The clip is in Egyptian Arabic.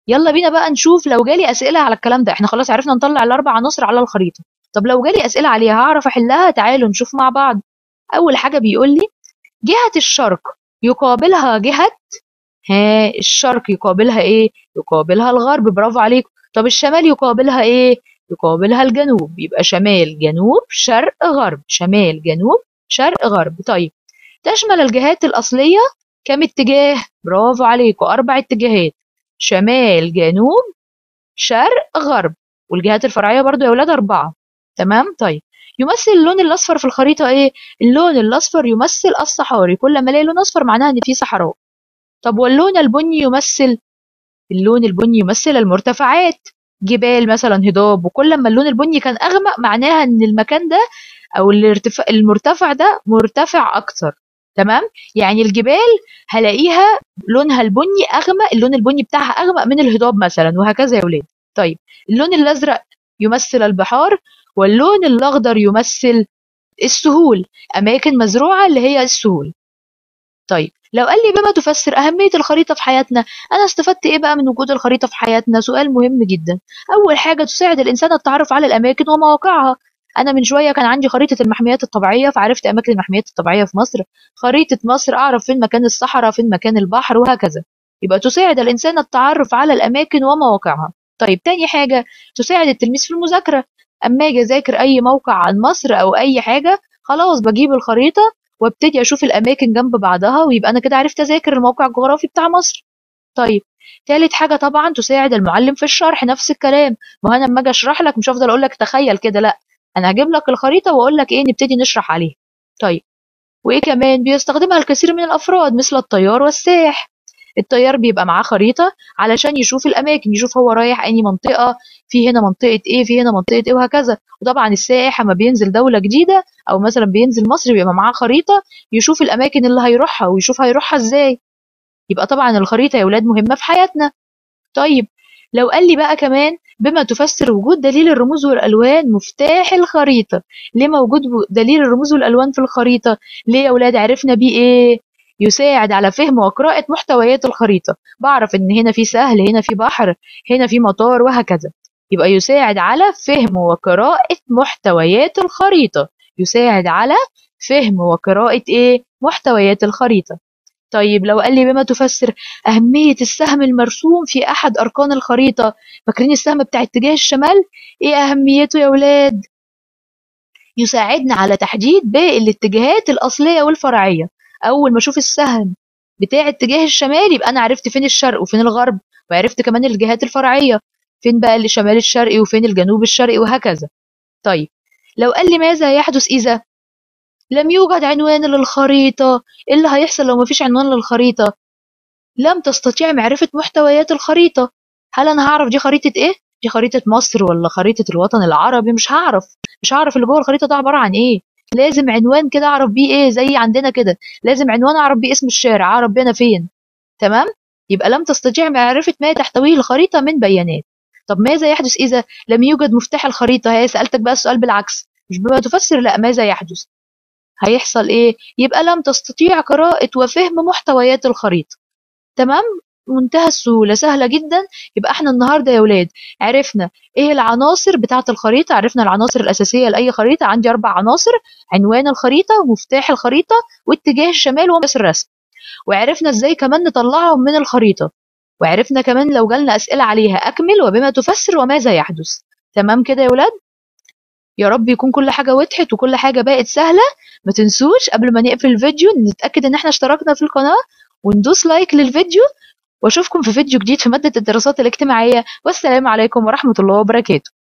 يلا بينا بقى نشوف لو جالي اسئله على الكلام ده احنا خلاص عرفنا نطلع الاربع عناصر على الخريطه طب لو جالي اسئله عليها هعرف احلها تعالوا نشوف مع بعض اول حاجه بيقول لي جهه الشرق يقابلها جهه ها الشرق يقابلها ايه يقابلها الغرب برافو عليكم طب الشمال يقابلها ايه يقابلها الجنوب يبقى شمال جنوب شرق غرب شمال جنوب شرق غرب طيب تشمل الجهات الأصلية كم اتجاه برافو عليكم أربع اتجاهات شمال جنوب شرق غرب والجهات الفرعية برضو يا ولاد أربعة تمام طيب يمثل اللون الأصفر في الخريطة إيه؟ اللون الأصفر يمثل الصحاري كل ما الاقي لون أصفر معناها إن في صحراء طب واللون البني يمثل اللون البني يمثل المرتفعات جبال مثلا هضاب وكل ما اللون البني كان أغمق معناها إن المكان ده أو الارتفاع المرتفع ده مرتفع أكتر تمام يعني الجبال هلاقيها لونها البني اغمق اللون البني بتاعها اغمق من الهضاب مثلا وهكذا يا ولاد طيب اللون الازرق يمثل البحار واللون الاخضر يمثل السهول اماكن مزروعه اللي هي السهول طيب لو قال لي بما تفسر أهمية الخريطة في حياتنا أنا استفدت إيه بقى من وجود الخريطة في حياتنا سؤال مهم جدا أول حاجة تساعد الإنسان التعرف على الأماكن ومواقعها انا من شويه كان عندي خريطه المحميات الطبيعيه فعرفت اماكن المحميات الطبيعيه في مصر خريطه مصر اعرف فين مكان الصحراء فين مكان البحر وهكذا يبقى تساعد الانسان التعرف على الاماكن ومواقعها طيب تاني حاجه تساعد التلميذ في المذاكره اما اجي اذاكر اي موقع عن مصر او اي حاجه خلاص بجيب الخريطه وابتدي اشوف الاماكن جنب بعضها ويبقى انا كده عرفت اذاكر الموقع الجغرافي بتاع مصر طيب تالت حاجه طبعا تساعد المعلم في الشرح نفس الكلام ما انا لما اجي اشرح لك مش هفضل اقول لك تخيل كده لا انا هجيب لك الخريطه واقول لك ايه نبتدي نشرح عليها طيب وايه كمان بيستخدمها الكثير من الافراد مثل الطيار والسائح الطيار بيبقى معاه خريطه علشان يشوف الاماكن يشوف هو رايح اني منطقه في هنا منطقه ايه في هنا منطقه ايه وهكذا وطبعا السائح اما بينزل دوله جديده او مثلا بينزل مصر بيبقى معاه خريطه يشوف الاماكن اللي هيروحها ويشوف هيروحها ازاي يبقى طبعا الخريطه يا ولاد مهمه في حياتنا طيب لو قال لي بقى كمان بما تفسر وجود دليل الرموز والألوان مفتاح الخريطة ليه موجود دليل الرموز والألوان في الخريطة ليه يا ولاد عرفنا بيه إيه يساعد على فهم وقراءة محتويات الخريطة بعرف إن هنا في سهل هنا في بحر هنا في مطار وهكذا يبقى يساعد على فهم وقراءة محتويات الخريطة يساعد على فهم وقراءة إيه محتويات الخريطة طيب لو قال لي بما تفسر أهمية السهم المرسوم في أحد أركان الخريطة فاكرين السهم بتاع اتجاه الشمال إيه أهميته يا ولاد يساعدنا على تحديد باقي الاتجاهات الأصلية والفرعية أول ما أشوف السهم بتاع اتجاه الشمال يبقى أنا عرفت فين الشرق وفين الغرب وعرفت كمان الجهات الفرعية فين بقى الشمال الشرقي وفين الجنوب الشرقي وهكذا طيب لو قال لي ماذا يحدث إذا لم يوجد عنوان للخريطة إيه اللي هيحصل لو مفيش عنوان للخريطة لم تستطيع معرفة محتويات الخريطة هل أنا هعرف دي خريطة إيه؟ دي خريطة مصر ولا خريطة الوطن العربي مش هعرف مش هعرف اللي جوه الخريطة ده عبارة عن إيه لازم عنوان كده أعرف بيه إيه زي عندنا كده لازم عنوان أعرف بيه اسم الشارع أعرف بيه أنا فين تمام يبقى لم تستطيع معرفة ما تحتويه الخريطة من بيانات طب ماذا يحدث إذا لم يوجد مفتاح الخريطة هي سألتك بقى السؤال بالعكس مش بما تفسر لا ماذا يحدث هيحصل ايه يبقى لم تستطيع قراءة وفهم محتويات الخريطة تمام منتهى السهولة سهلة جدا يبقى احنا النهاردة يا ولاد عرفنا ايه العناصر بتاعة الخريطة عرفنا العناصر الأساسية لأي خريطة عندي أربع عناصر عنوان الخريطة ومفتاح الخريطة واتجاه الشمال ومقاس الرسم وعرفنا ازاي كمان نطلعهم من الخريطة وعرفنا كمان لو جالنا أسئلة عليها أكمل وبما تفسر وماذا يحدث تمام كده يا ولاد يا رب يكون كل حاجة وضحت وكل حاجة بقت سهلة ما تنسوش قبل ما نقفل الفيديو نتأكد ان احنا اشتركنا في القناة وندوس لايك للفيديو واشوفكم في فيديو جديد في مادة الدراسات الاجتماعية والسلام عليكم ورحمة الله وبركاته